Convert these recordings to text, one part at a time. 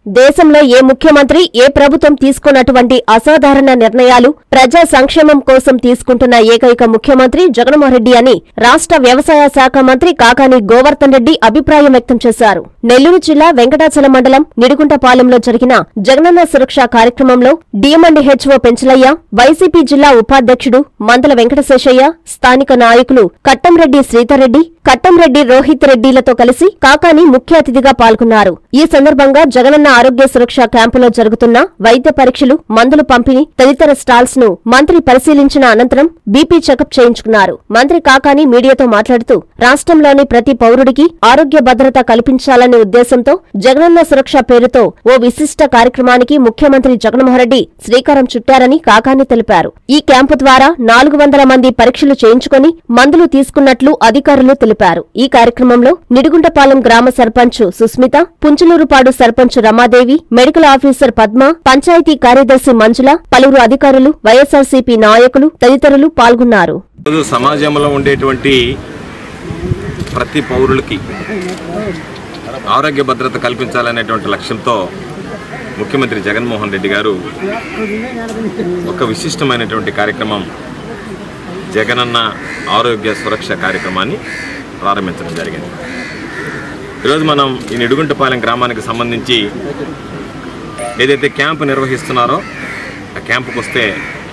దేశంలో ఏ ముఖ్యమంత్రి ఏ ప్రభుత్వం తీసుకున్నటువంటి అసాధారణ నిర్ణయాలు ప్రజా సంక్షేమం కోసం తీసుకుంటున్న ఏకైక ముఖ్యమంత్రి జగన్మోహన్ రెడ్డి అని రాష్ట్ర వ్యవసాయ శాఖ మంత్రి కాకాని గోవర్ధన్ రెడ్డి అభిప్రాయం వ్యక్తం చేశారు నెల్లూరు జిల్లా వెంకటాచలం మండలం నిడుగుంటపాలెంలో జరిగిన జగనన్న సురక్ష కార్యక్రమంలో డిఎంఎండ్ హెచ్ఓ పెంచలయ్య వైసీపీ జిల్లా ఉపాధ్యక్షుడు మందల వెంకటశేషయ్య స్థానిక నాయకులు కట్టంరెడ్డి శ్రీధర్రెడ్డి కట్టంరెడ్డి రోహిత్ రెడ్డిలతో కలిసి కాకాని ముఖ్య అతిథిగా పాల్గొన్నారు ఈ సందర్భంగా జగనన్న ఆరోగ్య సురక్ష క్యాంపులో జరుగుతున్న వైద్య పరీక్షలు మందులు పంపిణీ తదితర స్టాల్స్ ను మంత్రి పరిశీలించిన అనంతరం బీపీ చెకప్ చేయించుకున్నారు మంత్రి కాకాని మీడియాతో మాట్లాడుతూ రాష్ట్రంలోని ప్రతి పౌరుడికి ఆరోగ్య భద్రత కల్పించాలనే ఉద్దేశంతో జగనన్న సురక్ష పేరుతో ఓ విశిష్ట కార్యక్రమానికి ముఖ్యమంత్రి జగన్మోహన్ రెడ్డి శ్రీకారం చుట్టారని కాకాని తెలిపారు ఈ క్యాంపు ద్వారా నాలుగు వందల మంది పరీక్షలు చేయించుకుని మందులు తీసుకున్నట్లు అధికారులు తెలిపారు ఈ కార్యక్రమంలో నిడుగుంటపాలెం గ్రామ సర్పంచ్ సుస్మిత పుంచులూరుపాడు సర్పంచ్ రమాదేవి మెడికల్ ఆఫీసర్ పద్మ పంచాయతీ కార్యదర్శి మంజుల పలువురు అధికారులు వైఎస్ఆర్సీపీ నాయకులు తదితరులు పాల్గొన్నారు ఈరోజు సమాజంలో ఉండేటువంటి ప్రతి పౌరులకి ఆరోగ్య భద్రత కల్పించాలనేటువంటి లక్ష్యంతో ముఖ్యమంత్రి జగన్మోహన్ రెడ్డి గారు ఒక విశిష్టమైనటువంటి కార్యక్రమం జగనన్న ఆరోగ్య సురక్ష కార్యక్రమాన్ని ప్రారంభించడం జరిగింది ఈరోజు మనం ఈ నిడుగుంటపాలెం గ్రామానికి సంబంధించి ఏదైతే క్యాంపు నిర్వహిస్తున్నారో ఆ క్యాంపుకు వస్తే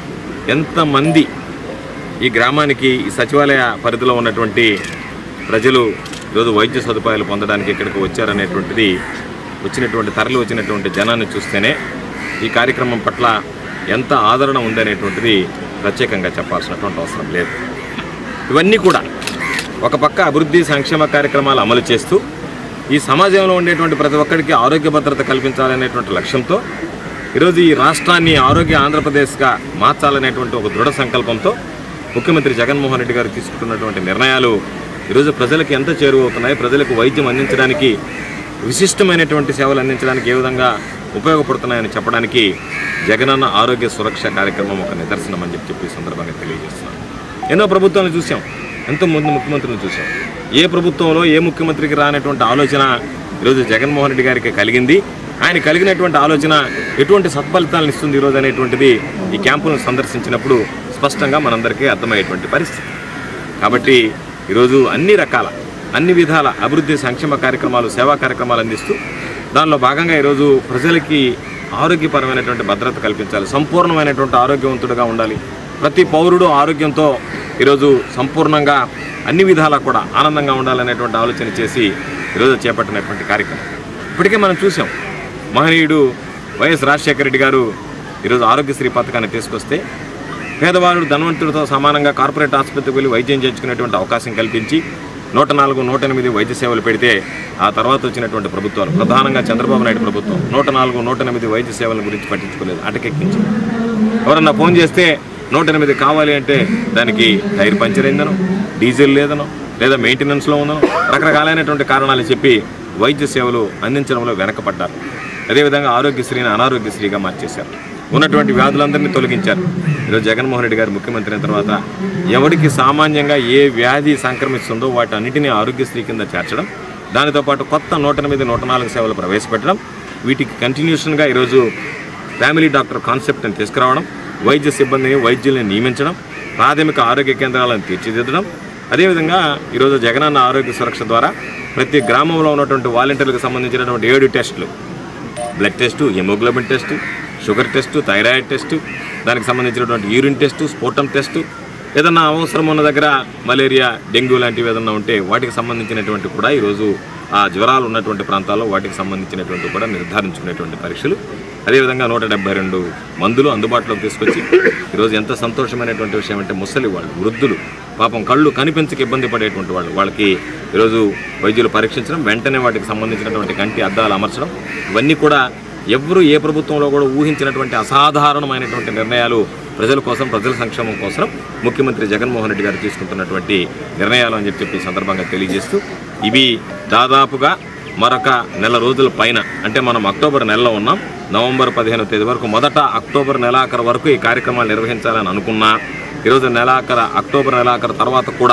ఎంతమంది ఈ గ్రామానికి ఈ సచివాలయ పరిధిలో ఉన్నటువంటి ప్రజలు ఈరోజు వైద్య సదుపాయాలు పొందడానికి ఇక్కడికి వచ్చారనేటువంటిది వచ్చినటువంటి తరలి వచ్చినటువంటి జనాన్ని చూస్తేనే ఈ కార్యక్రమం పట్ల ఎంత ఆదరణ ఉందనేటువంటిది ప్రత్యేకంగా చెప్పాల్సినటువంటి అవసరం లేదు ఇవన్నీ కూడా ఒక పక్క అభివృద్ధి సంక్షేమ కార్యక్రమాలు అమలు చేస్తూ ఈ సమాజంలో ఉండేటువంటి ప్రతి ఒక్కరికి ఆరోగ్య భద్రత కల్పించాలనేటువంటి లక్ష్యంతో ఈరోజు ఈ రాష్ట్రాన్ని ఆరోగ్య ఆంధ్రప్రదేశ్గా మార్చాలనేటువంటి ఒక దృఢ సంకల్పంతో ముఖ్యమంత్రి జగన్మోహన్ రెడ్డి గారు తీసుకుంటున్నటువంటి నిర్ణయాలు ఈరోజు ప్రజలకు ఎంత చేరువవుతున్నాయి ప్రజలకు వైద్యం అందించడానికి విశిష్టమైనటువంటి సేవలు అందించడానికి ఏ విధంగా ఉపయోగపడుతున్నాయని చెప్పడానికి జగనన్న ఆరోగ్య సురక్ష కార్యక్రమం ఒక నిదర్శనం అని చెప్పి ఈ సందర్భంగా తెలియజేస్తున్నాను ఎన్నో ప్రభుత్వాలను చూసాం ఎంతో మంది ముఖ్యమంత్రులను చూసాం ఏ ప్రభుత్వంలో ఏ ముఖ్యమంత్రికి రానటువంటి ఆలోచన ఈరోజు జగన్మోహన్ రెడ్డి గారికి కలిగింది ఆయన కలిగినటువంటి ఆలోచన ఎటువంటి సత్ఫలితాలను ఇస్తుంది ఈరోజు అనేటువంటిది ఈ క్యాంపులను సందర్శించినప్పుడు స్పష్టంగా మనందరికీ అర్థమయ్యేటువంటి పరిస్థితి కాబట్టి ఈరోజు అన్ని రకాల అన్ని విధాల అభివృద్ధి సంక్షేమ కార్యక్రమాలు సేవా కార్యక్రమాలు అందిస్తూ దానిలో భాగంగా ఈరోజు ప్రజలకి ఆరోగ్యపరమైనటువంటి భద్రత కల్పించాలి సంపూర్ణమైనటువంటి ఆరోగ్యవంతుడిగా ఉండాలి ప్రతి పౌరుడు ఆరోగ్యంతో ఈరోజు సంపూర్ణంగా అన్ని విధాలా కూడా ఆనందంగా ఉండాలనేటువంటి ఆలోచన చేసి ఈరోజు చేపట్టినటువంటి కార్యక్రమం ఇప్పటికే మనం చూసాం మహనీయుడు వైఎస్ రాజశేఖర రెడ్డి గారు ఈరోజు ఆరోగ్యశ్రీ పథకాన్ని తీసుకొస్తే పేదవాడు ధనవంతుడితో సమానంగా కార్పొరేట్ ఆసుపత్రికి వెళ్ళి వైద్యం చేయించుకునేటువంటి అవకాశం కల్పించి నూట నాలుగు నూట ఎనిమిది వైద్య సేవలు పెడితే ఆ తర్వాత వచ్చినటువంటి ప్రభుత్వాలు ప్రధానంగా చంద్రబాబు నాయుడు ప్రభుత్వం నూట నాలుగు నూట ఎనిమిది వైద్య సేవల గురించి పట్టించుకోలేదు అటకెక్కించి ఎవరన్నా ఫోన్ చేస్తే నూట ఎనిమిది కావాలి అంటే దానికి టైర్ పంచర్ అయిందనో డీజిల్ లేదనో లేదా మెయింటెనెన్స్లో ఉందనో రకరకాలైనటువంటి కారణాలు చెప్పి వైద్య సేవలు అందించడంలో వెనకపడ్డారు అదేవిధంగా ఆరోగ్యశ్రీని అనారోగ్యశ్రీగా మార్చేశారు ఉన్నటువంటి వ్యాధులందరినీ తొలగించారు ఈరోజు జగన్మోహన్ రెడ్డి గారు ముఖ్యమంత్రి అయిన తర్వాత ఎవరికి సామాన్యంగా ఏ వ్యాధి సంక్రమిస్తుందో వాటి అన్నిటినీ ఆరోగ్యశ్రీ కింద చేర్చడం దానితో పాటు కొత్త నూట ఎనిమిది నూట నాలుగు సేవలు ప్రవేశపెట్టడం వీటికి కంటిన్యూషన్గా ఈరోజు ఫ్యామిలీ డాక్టర్ కాన్సెప్ట్ని తీసుకురావడం వైద్య సిబ్బందిని వైద్యుల్ని నియమించడం ప్రాథమిక ఆరోగ్య కేంద్రాలను తీర్చిదిద్దడం అదేవిధంగా ఈరోజు జగనన్న ఆరోగ్య సురక్ష ద్వారా ప్రతి గ్రామంలో ఉన్నటువంటి వాలంటీర్లకు సంబంధించినటువంటి ఏడు టెస్టులు blood test hemoglobin test sugar test thyroid test దానికి సంబంధించినటువంటి యూరిన్ టెస్టు స్పోటం టెస్టు ఏదన్నా అవసరం ఉన్న దగ్గర మలేరియా డెంగ్యూ లాంటివి ఏదన్నా ఉంటే వాటికి సంబంధించినటువంటి కూడా ఈరోజు ఆ జ్వరాలు ఉన్నటువంటి ప్రాంతాల్లో వాటికి సంబంధించినటువంటి కూడా నిర్ధారించుకునేటువంటి పరీక్షలు అదేవిధంగా నూట డెబ్బై రెండు మందులు అందుబాటులోకి తీసుకొచ్చి ఈరోజు ఎంత సంతోషమైనటువంటి విషయం అంటే ముసలి వాళ్ళు వృద్ధులు పాపం కళ్ళు కనిపించక ఇబ్బంది పడేటువంటి వాళ్ళు వాళ్ళకి ఈరోజు వైద్యులు పరీక్షించడం వెంటనే వాటికి సంబంధించినటువంటి కంటి అద్దాలు అమర్చడం ఇవన్నీ కూడా ఎవరు ఏ ప్రభుత్వంలో కూడా ఊహించినటువంటి అసాధారణమైనటువంటి నిర్ణయాలు ప్రజల కోసం ప్రజల సంక్షేమం కోసం ముఖ్యమంత్రి జగన్మోహన్ రెడ్డి గారు తీసుకుంటున్నటువంటి నిర్ణయాలు అని చెప్పి ఈ సందర్భంగా తెలియజేస్తూ ఇవి దాదాపుగా మరొక నెల రోజుల పైన అంటే మనం అక్టోబర్ నెలలో ఉన్నాం నవంబర్ పదిహేనవ తేదీ వరకు మొదట అక్టోబర్ నెలాఖరు వరకు ఈ కార్యక్రమాలు నిర్వహించాలని అనుకున్నా ఈరోజు నెలాఖరు అక్టోబర్ నెలాఖరు తర్వాత కూడా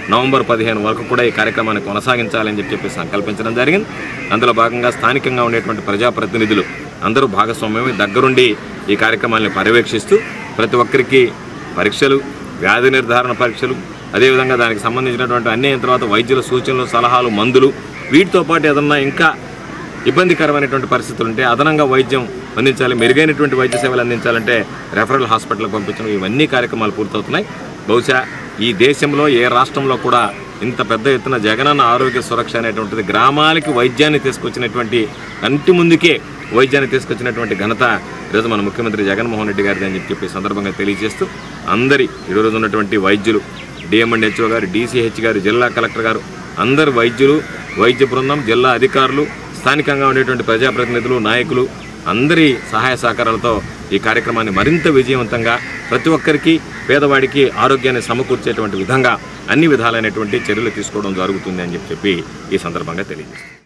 నవంబర్ పదిహేను వరకు కూడా ఈ కార్యక్రమాన్ని కొనసాగించాలని చెప్పి చెప్పి సంకల్పించడం జరిగింది అందులో భాగంగా స్థానికంగా ఉండేటువంటి ప్రజాప్రతినిధులు అందరూ భాగస్వామ్యమై దగ్గరుండి ఈ కార్యక్రమాన్ని పర్యవేక్షిస్తూ ప్రతి ఒక్కరికి పరీక్షలు వ్యాధి నిర్ధారణ పరీక్షలు అదేవిధంగా దానికి సంబంధించినటువంటి అన్ని అయిన తర్వాత వైద్యుల సూచనలు సలహాలు మందులు వీటితో పాటు ఏదన్నా ఇంకా ఇబ్బందికరమైనటువంటి పరిస్థితులు ఉంటే అదనంగా వైద్యం అందించాలి మెరుగైనటువంటి వైద్య సేవలు అందించాలంటే రెఫరల్ హాస్పిటల్కి పంపించడం ఇవన్నీ కార్యక్రమాలు పూర్తవుతున్నాయి బహుశా ఈ దేశంలో ఏ రాష్ట్రంలో కూడా ఇంత పెద్ద ఎత్తున జగనన్న ఆరోగ్య సురక్ష అనేటువంటిది గ్రామాలకి వైద్యాన్ని తీసుకొచ్చినటువంటి కంటి ముందుకే వైద్యాన్ని తీసుకొచ్చినటువంటి ఘనత ఈరోజు మన ముఖ్యమంత్రి జగన్మోహన్ రెడ్డి గారిది అని చెప్పి చెప్పి ఈ సందర్భంగా తెలియజేస్తూ అందరి ఈరోజు ఉన్నటువంటి వైద్యులు డిఎంఎండ్హెచ్ఓ గారు డీసీహెచ్ గారు జిల్లా కలెక్టర్ గారు అందరు వైద్యులు వైద్య బృందం జిల్లా అధికారులు స్థానికంగా ఉండేటువంటి ప్రజాప్రతినిధులు నాయకులు అందరి సహాయ సహకారాలతో ఈ కార్యక్రమాన్ని మరింత విజయవంతంగా ప్రతి ఒక్కరికి పేదవాడికి ఆరోగ్యాన్ని సమకూర్చేటువంటి విధంగా అన్ని విధాలైనటువంటి చర్యలు తీసుకోవడం జరుగుతుంది అని చెప్పి చెప్పి ఈ సందర్భంగా తెలియజేస్తుంది